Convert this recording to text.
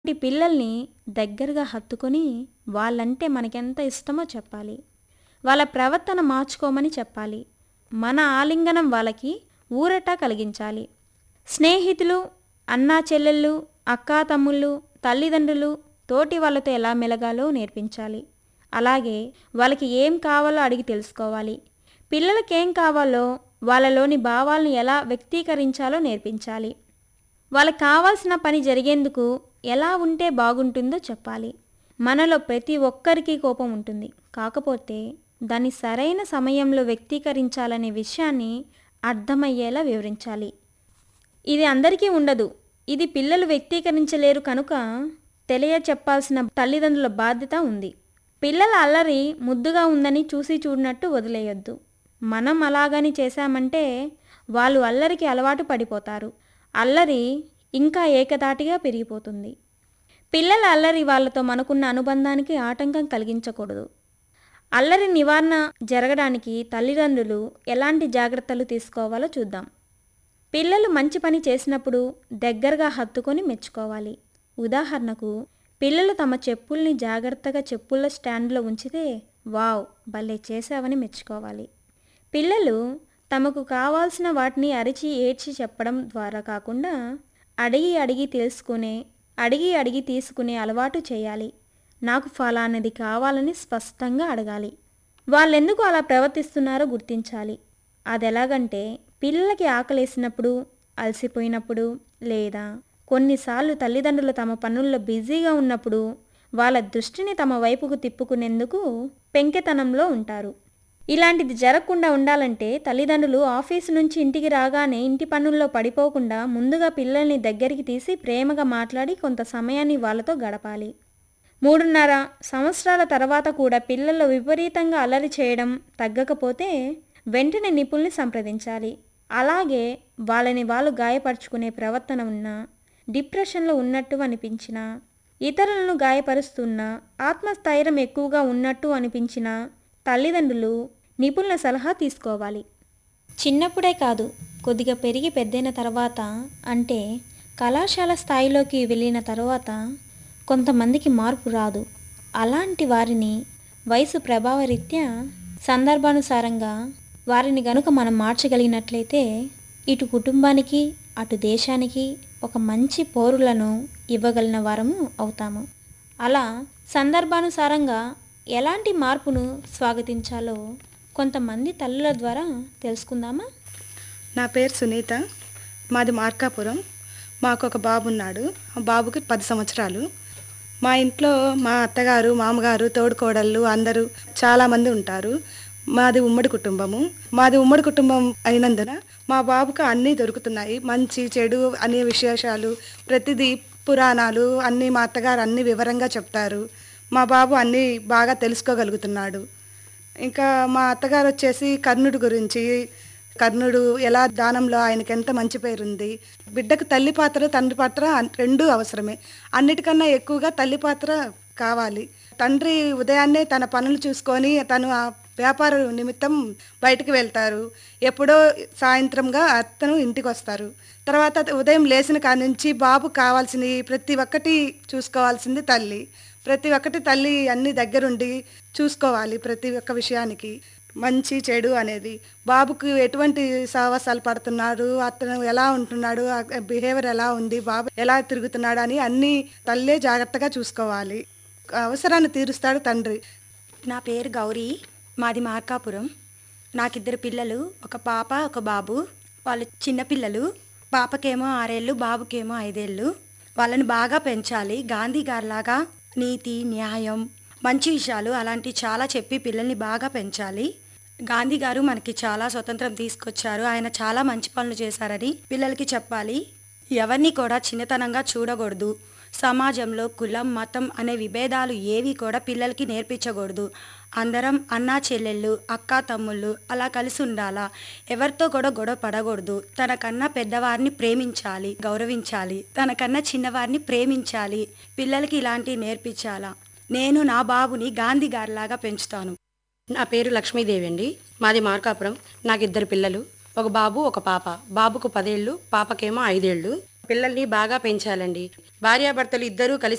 ఈ పిల్లల్ని దగ్గరగా హత్తుకొని వాళ్ళంటే మనకెంత ఇష్టమో చెప్పాలి వాళ్ళ ప్రవర్తన మార్చుకోమని చెప్పాలి మన ఆలింగనం వాళ్ళకి ఊరట కలిగించాలి స్నేహితులు అన్నా చెల్లెళ్ళు అక్కా తమ్ముళ్ళు తల్లిదండ్రులు తోటి వాళ్ళతో ఎలా మెలగాలో నేర్పించాలి అలాగే వాళ్ళకి ఏం కావాలో అడిగి తెలుసుకోవాలి పిల్లలకి ఏం కావాలో వాళ్ళలోని భావాలను ఎలా వ్యక్తీకరించాలో నేర్పించాలి వాళ్ళకి కావాల్సిన పని జరిగేందుకు ఎలా ఉంటే బాగుంటుందో చెప్పాలి మనలో ప్రతి ఒక్కరికి కోపం ఉంటుంది కాకపోతే దాన్ని సరైన సమయంలో వ్యక్తీకరించాలనే విషయాన్ని అర్థమయ్యేలా వివరించాలి ఇది అందరికీ ఉండదు ఇది పిల్లలు వ్యక్తీకరించలేరు కనుక తెలియ చెప్పాల్సిన తల్లిదండ్రుల బాధ్యత ఉంది పిల్లల అల్లరి ముద్దుగా ఉందని చూసి చూడనట్టు వదిలేయొద్దు మనం అలాగని చేశామంటే వాళ్ళు అల్లరికి అలవాటు పడిపోతారు అల్లరి ఇంకా ఏకదాటిగా పెరిగిపోతుంది పిల్లల అల్లరి వాళ్ళతో మనకున్న అనుబంధానికి ఆటంకం కలిగించకూడదు అల్లరి నివారణ జరగడానికి తల్లిదండ్రులు ఎలాంటి జాగ్రత్తలు తీసుకోవాలో చూద్దాం పిల్లలు మంచి పని చేసినప్పుడు దగ్గరగా హత్తుకొని మెచ్చుకోవాలి ఉదాహరణకు పిల్లలు తమ చెప్పుల్ని జాగ్రత్తగా చెప్పుల స్టాండ్లో ఉంచితే వావ్ భలే చేసావని మెచ్చుకోవాలి పిల్లలు తమకు కావాల్సిన వాటిని అరిచి ఏడ్చి చెప్పడం ద్వారా కాకుండా అడిగి అడిగి తెలుసుకునే అడిగి అడిగి తీసుకునే అలవాటు చేయాలి నాకు ఫలానది కావాలని స్పష్టంగా అడగాలి వాళ్ళెందుకు అలా ప్రవర్తిస్తున్నారో గుర్తించాలి అది ఎలాగంటే పిల్లలకి ఆకలేసినప్పుడు అలసిపోయినప్పుడు లేదా కొన్నిసార్లు తల్లిదండ్రులు తమ పనుల్లో బిజీగా ఉన్నప్పుడు వాళ్ళ దృష్టిని తమ వైపుకు తిప్పుకునేందుకు పెంకెతనంలో ఉంటారు ఇలాంటిది జరగకుండా ఉండాలంటే తల్లిదండ్రులు ఆఫీసు నుంచి ఇంటికి రాగానే ఇంటి పనుల్లో పడిపోకుండా ముందుగా పిల్లల్ని దగ్గరికి తీసి ప్రేమగా మాట్లాడి కొంత సమయాన్ని వాళ్ళతో గడపాలి మూడున్నర సంవత్సరాల తర్వాత కూడా పిల్లలు విపరీతంగా అల్లరి చేయడం తగ్గకపోతే వెంటనే నిపుణుల్ని సంప్రదించాలి అలాగే వాళ్ళని వాళ్ళు గాయపరుచుకునే ప్రవర్తన ఉన్నా డిప్రెషన్లో ఉన్నట్టు అనిపించినా ఇతరులను గాయపరుస్తున్న ఆత్మస్థైర్యం ఎక్కువగా ఉన్నట్టు అనిపించిన తల్లిదండ్రులు నిపుణుల సలహా తీసుకోవాలి చిన్నప్పుడే కాదు కొద్దిగా పెరిగి పెద్దైన తర్వాత అంటే కళాశాల స్థాయిలోకి వెళ్ళిన తర్వాత కొంతమందికి మార్పు రాదు అలాంటి వారిని వయసు ప్రభావరీత్యా సందర్భానుసారంగా వారిని గనుక మనం మార్చగలిగినట్లయితే ఇటు కుటుంబానికి అటు దేశానికి ఒక మంచి పౌరులను ఇవ్వగలిగిన వారము అవుతాము అలా సందర్భానుసారంగా ఎలాంటి మార్పును స్వాగతించాలో కొంతమంది తల్లుల ద్వారా తెలుసుకుందామా నా పేరు సునీత మాది మార్కాపురం మాకు ఒక బాబు ఉన్నాడు ఆ బాబుకి పది సంవత్సరాలు మా ఇంట్లో మా అత్తగారు మామగారు తోడుకోడళ్ళు అందరూ చాలామంది ఉంటారు మాది ఉమ్మడి కుటుంబము మాది ఉమ్మడి కుటుంబం అయినందున మా బాబుకు అన్నీ దొరుకుతున్నాయి మంచి చెడు అనే విశేషాలు ప్రతిదీ పురాణాలు అన్నీ మా అత్తగారు అన్నీ వివరంగా చెప్తారు మా బాబు అన్నీ బాగా తెలుసుకోగలుగుతున్నాడు ఇంకా మా అత్తగారు వచ్చేసి కర్ణుడి గురించి కర్ణుడు ఎలా దానంలో ఆయనకి ఎంత మంచి పేరుంది బిడ్డకు తల్లి పాత్ర తండ్రి పాత్ర అన్- రెండూ అవసరమే అన్నిటికన్నా ఎక్కువగా తల్లి పాత్ర కావాలి తండ్రి ఉదయాన్నే తన పనులు చూసుకొని తను ఆ వ్యాపార నిమిత్తం బయటికి వెళ్తారు ఎప్పుడో సాయంత్రంగా అతను ఇంటికి వస్తారు తర్వాత ఉదయం లేచిన కాడి నుంచి బాబు కావాల్సినవి ప్రతి ఒక్కటి చూసుకోవాల్సింది తల్లి ప్రతి ఒక్కటి తల్లి అన్ని దగ్గరుండి చూసుకోవాలి ప్రతి ఒక్క విషయానికి మంచి చెడు అనేది బాబుకు ఎటువంటి సావాసాలు పడుతున్నాడు అతను ఎలా ఉంటున్నాడు బిహేవియర్ ఎలా ఉంది బాబు ఎలా తిరుగుతున్నాడు అని అన్ని తల్లే జాగ్రత్తగా చూసుకోవాలి అవసరాన్ని తీరుస్తాడు తండ్రి నా పేరు గౌరీ మాది మార్కాపురం నాకిద్దరు పిల్లలు ఒక పాప ఒక బాబు వాళ్ళు చిన్నపిల్లలు పాపకేమో ఆరేళ్ళు బాబుకేమో ఐదేళ్ళు వాళ్ళని బాగా పెంచాలి గాంధీ గారిలాగా నీతి న్యాయం మంచి విషయాలు అలాంటివి చాలా చెప్పి పిల్లల్ని బాగా పెంచాలి గాంధీ గారు మనకి చాలా స్వతంత్రం తీసుకొచ్చారు ఆయన చాలా మంచి పనులు చేశారని పిల్లలకి చెప్పాలి ఎవరిని కూడా చిన్నతనంగా చూడకూడదు సమాజంలో కులం మతం అనే విభేదాలు ఏవి కూడా పిల్లలకి నేర్పించకూడదు అందరం అన్నా చెల్లెళ్ళు అక్క తమ్ముళ్ళు అలా కలిసి ఉండాలా ఎవరితో కూడా గొడవ పడకూడదు తనకన్నా పెద్దవారిని ప్రేమించాలి గౌరవించాలి తనకన్నా చిన్నవారిని ప్రేమించాలి పిల్లలకి ఇలాంటివి నేర్పించాలా నేను నా బాబుని గాంధీ గారిలాగా పెంచుతాను నా పేరు లక్ష్మీదేవి అండి మాది మార్కాపురం నాకు ఇద్దరు పిల్లలు ఒక బాబు ఒక పాప బాబుకు పదేళ్ళు పాపకేమో ఐదేళ్ళు పిల్లల్ని బాగా పెంచాలండి భార్యాభర్తలు ఇద్దరూ కలిసి